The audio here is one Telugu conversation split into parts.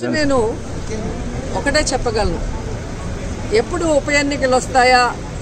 ఫస్ట్ నేను ఒకటే చెప్పగలను ఎప్పుడు ఉప ఎన్నికలు వస్తాయా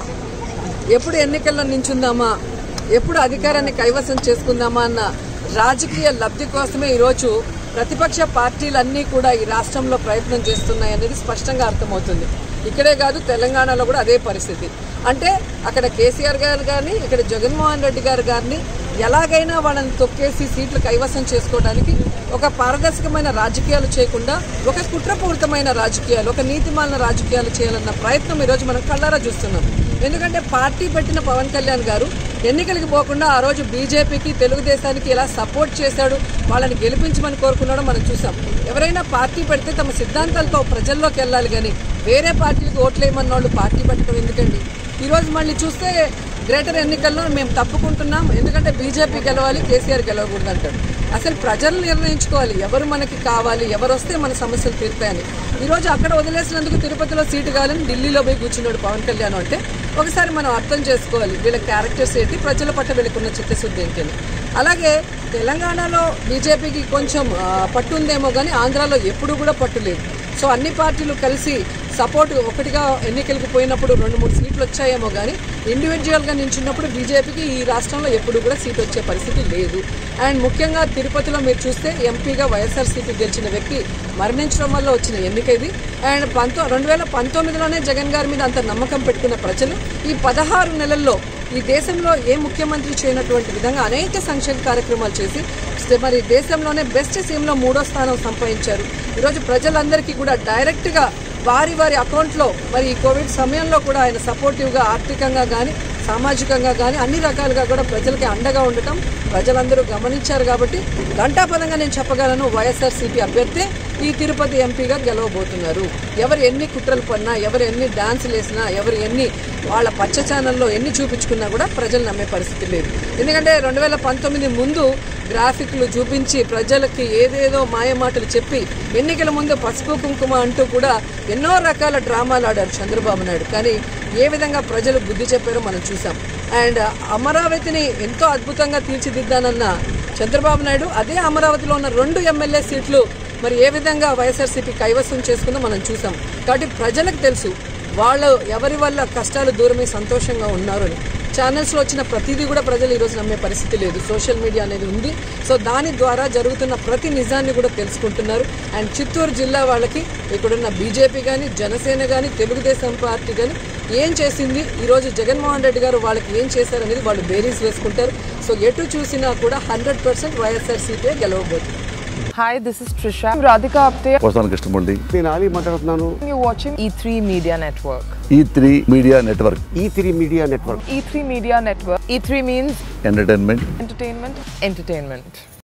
ఎప్పుడు ఎన్నికల్లో నించుందామా ఎప్పుడు అధికారాన్ని కైవసం చేసుకుందామా అన్న రాజకీయ లబ్ధి కోసమే ఈరోజు ప్రతిపక్ష పార్టీలన్నీ కూడా ఈ రాష్ట్రంలో ప్రయత్నం చేస్తున్నాయి అనేది స్పష్టంగా అర్థమవుతుంది ఇక్కడే కాదు తెలంగాణలో కూడా అదే పరిస్థితి అంటే అక్కడ కేసీఆర్ గారు కానీ ఇక్కడ జగన్మోహన్ రెడ్డి గారు గారిని ఎలాగైనా వాళ్ళని తొక్కేసి సీట్లు కైవసం చేసుకోవడానికి ఒక పారదర్శకమైన రాజకీయాలు చేయకుండా ఒక కుట్రపూరితమైన రాజకీయాలు ఒక నీతిమాలిన రాజకీయాలు చేయాలన్న ప్రయత్నం ఈరోజు మనం కళ్ళారా చూస్తున్నాం ఎందుకంటే పార్టీ పెట్టిన పవన్ కళ్యాణ్ గారు ఎన్నికలకు పోకుండా ఆ రోజు బీజేపీకి తెలుగుదేశానికి ఎలా సపోర్ట్ చేశాడు వాళ్ళని గెలిపించమని కోరుకున్నాడో మనం చూసాం ఎవరైనా పార్టీ పెడితే తమ సిద్ధాంతాలతో ప్రజల్లోకి వెళ్ళాలి కానీ వేరే పార్టీలకు ఓట్లేయమన్న వాళ్ళు పార్టీ పెట్టడం ఎందుకండి ఈరోజు మళ్ళీ చూస్తే గ్రేటర్ ఎన్నికల్లో మేము తప్పుకుంటున్నాం ఎందుకంటే బీజేపీ గెలవాలి కేసీఆర్ గెలవకూడదు అంటాడు అసలు ప్రజలు నిర్ణయించుకోవాలి ఎవరు మనకి కావాలి ఎవరు వస్తే మన సమస్యలు తీరుతాయని ఈరోజు అక్కడ వదిలేసినందుకు తిరుపతిలో సీటు కావాలని ఢిల్లీలో పోయి కూర్చున్నాడు పవన్ కళ్యాణ్ అంటే ఒకసారి మనం అర్థం చేసుకోవాలి వీళ్ళ క్యారెక్టర్స్ ఏంటి ప్రజల పట్ల వీళ్ళకున్న చిత్తశుద్ధి ఏంటి అని అలాగే తెలంగాణలో బీజేపీకి కొంచెం ఆ, పట్టు ఉందేమో కానీ ఆంధ్రాలో ఎప్పుడూ కూడా పట్టు లేదు సో అన్ని పార్టీలు కలిసి సపోర్ట్ ఒకటిగా ఎన్నికలకు పోయినప్పుడు రెండు మూడు సీట్లు వచ్చాయేమో కానీ ఇండివిజువల్గా నించున్నప్పుడు బీజేపీకి ఈ రాష్ట్రంలో ఎప్పుడు కూడా సీట్ వచ్చే పరిస్థితి లేదు అండ్ ముఖ్యంగా తిరుపతిలో మీరు చూస్తే ఎంపీగా వైఎస్ఆర్సీపీ గెలిచిన వ్యక్తి మరణించడం వల్ల వచ్చిన ఎన్నిక ఇది అండ్ పంతో రెండు వేల పంతొమ్మిదిలోనే జగన్ గారి మీద అంత నమ్మకం పెట్టుకున్న ప్రజలు ఈ పదహారు నెలల్లో ఈ దేశంలో ఏ ముఖ్యమంత్రి చేయనటువంటి విధంగా అనేక సంక్షేమ కార్యక్రమాలు చేసి మరి దేశంలోనే బెస్ట్ సీఎంలో మూడో స్థానం సంపాదించారు ఈరోజు ప్రజలందరికీ కూడా డైరెక్ట్గా వారి వారి అకౌంట్లో మరి ఈ కోవిడ్ సమయంలో కూడా ఆయన సపోర్టివ్గా ఆర్థికంగా కానీ సామాజికంగా కానీ అన్ని రకాలుగా కూడా ప్రజలకి అండగా ఉండటం ప్రజలందరూ గమనించారు కాబట్టి ఘంటాపదంగా నేను చెప్పగలను వైఎస్ఆర్సీపీ అభ్యర్థి ఈ తిరుపతి ఎంపీగా గెలవబోతున్నారు ఎవరు ఎన్ని కుట్రలు పడినా ఎవరు ఎన్ని డాన్సులు వేసినా ఎవరు ఎన్ని వాళ్ళ పచ్చ ఛానల్లో ఎన్ని చూపించుకున్నా కూడా ప్రజలు నమ్మే పరిస్థితి లేదు ఎందుకంటే రెండు వేల పంతొమ్మిది ముందు గ్రాఫిక్లు చూపించి ప్రజలకి ఏదేదో మాయమాటలు చెప్పి ఎన్నికల ముందు పసుపు కుంకుమ అంటూ కూడా ఎన్నో రకాల డ్రామాలు ఆడారు చంద్రబాబు నాయుడు కానీ ఏ విధంగా ప్రజలు బుద్ధి చెప్పారో మనం చూసాం అండ్ అమరావతిని ఎంతో అద్భుతంగా తీర్చిదిద్దానన్న చంద్రబాబు నాయుడు అదే అమరావతిలో ఉన్న రెండు ఎమ్మెల్యే సీట్లు మరి ఏ విధంగా వైఎస్ఆర్సీపీ కైవసం చేసుకుందో మనం చూసాం కాబట్టి ప్రజలకు తెలుసు వాళ్ళు ఎవరి వల్ల కష్టాలు దూరమై సంతోషంగా ఉన్నారు అని ఛానల్స్లో వచ్చిన ప్రతిదీ కూడా ప్రజలు ఈరోజు నమ్మే పరిస్థితి లేదు సోషల్ మీడియా అనేది ఉంది సో దాని ద్వారా జరుగుతున్న ప్రతి నిజాన్ని కూడా తెలుసుకుంటున్నారు అండ్ చిత్తూరు జిల్లా వాళ్ళకి ఇక్కడున్న బీజేపీ కానీ జనసేన కానీ తెలుగుదేశం పార్టీ కానీ ఏం చేసింది ఈరోజు జగన్మోహన్ రెడ్డి గారు వాళ్ళకి ఏం చేశారనేది వాళ్ళు బేరీస్ వేసుకుంటారు సో ఎటు చూసినా కూడా హండ్రెడ్ పర్సెంట్ వైఎస్ఆర్సీపీ గెలవబోతుంది Hi, this is Trisha. I'm Radhika Apte. వస్తాను కృష్ణమూర్తి నేను ఆలీ మాట్లాడుతున్నాను You're watching E3 Media Network. E three media network E three media network E3 Media Network. E3 means entertainment entertainment, entertainment.